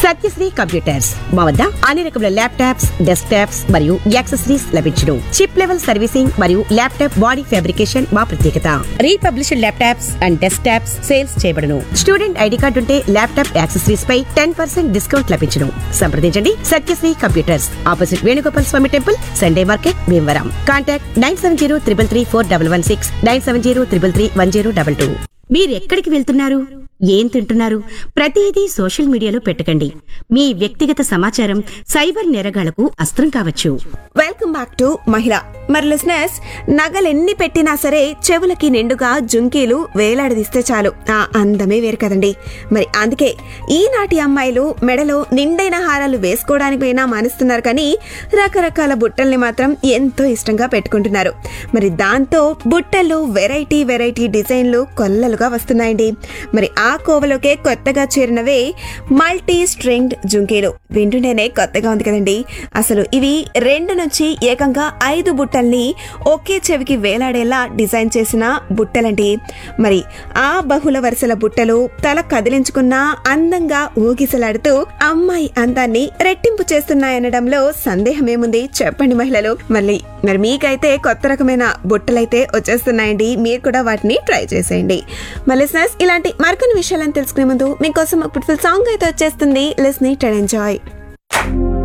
Satyasri computers మా వద్ద అన్ని రకముల ల్యాప్టాప్స్ డెస్క్ టాప్స్ మరియు యాక్సెసరీస్ లభించును చిప్ లెవెల్ సర్వీసింగ్ మరియు ల్యాప్టాప్ బాడీ ఫ్యాబ్రికేషన్ మా ప్రత్యేకత refurbished laptops and desktops sales చేయబడును స్టూడెంట్ ఐడి కార్డు ఉంటే ల్యాప్టాప్ యాక్సెసరీస్ పై టెన్ పర్సెంట్ డిస్కౌంట్ లభించును సంప్రదించండి Satyasri computers opposite Venugopal Swamy temple Sunday market Bhimavaram contact nine seven zero triple three four double one six nine seven zero triple three one zero double two మీరు ఎక్కడికి వెళ్తున్నారు ఏం తింటున్నారు ప్రతిదీ సోషల్ మీడియాలో పెట్టకండి మీ వ్యక్తిగత సమాచారం సైబర్ నేరగాళ్లకు అస్త్రం కావచ్చు వెల్కమ్ బ్యాక్ టు మహిళ మరి లిసనర్స్ నగలెన్ని పెట్టినా సరే చెవులకి నిండుగా జుంకీలు వేలాడదీస్తే చాలు ఆ అందమే వేరు కదండి మరి అందుకే ఈనాటి అమ్మాయిలు మెడలో నిండైన హారాలు వేసుకోవడానికి పోయినా మానేస్తున్నారు కానీ రకరకాల బుట్టల్ని మాత్రం ఎంతో ఇష్టంగా పెట్టుకుంటున్నారు మరి దాంతో బుట్టల్లో వెరైటీ వెరైటీ డిజైన్లు కొల్లలుగా వస్తున్నాయండి మరి ఆ కోవలోకే కొత్తగా చేరినవే మల్టీ స్ట్రింగ్డ్ జుంకీలు వింటుంటేనే కొత్తగా ఉంది కదండి అసలు ఇవి రెండు నుంచి ఏకంగా ఐదు బుట్టల్ని ఒకే చెవికి వేలాడేలా డిజైన్ చేసిన బుట్టలండి మరి ఆ బహుళ వరుసల బుట్టలు తల కదిలించుకున్నా అందంగా ఊగిసలాడుతూ అమ్మాయి అందాన్ని రెట్టింపు చేస్తున్నాయనడంలో సందేహమేముంది చెప్పండి మహిళలు మళ్ళీ మరి మీకైతే కొత్త రకమైన బుట్టలైతే వచ్చేస్తున్నాయండి మీరు కూడా వాటిని ట్రై చేసేయండి మరి listeners, ఇలాంటి మరికొన్ని విషయాలను తెలుసుకునే ముందు మీకోసం ఇప్పుడు సాంగ్ అయితే వచ్చేస్తుంది లిస్నీ టెడ్ ఎంజాయ్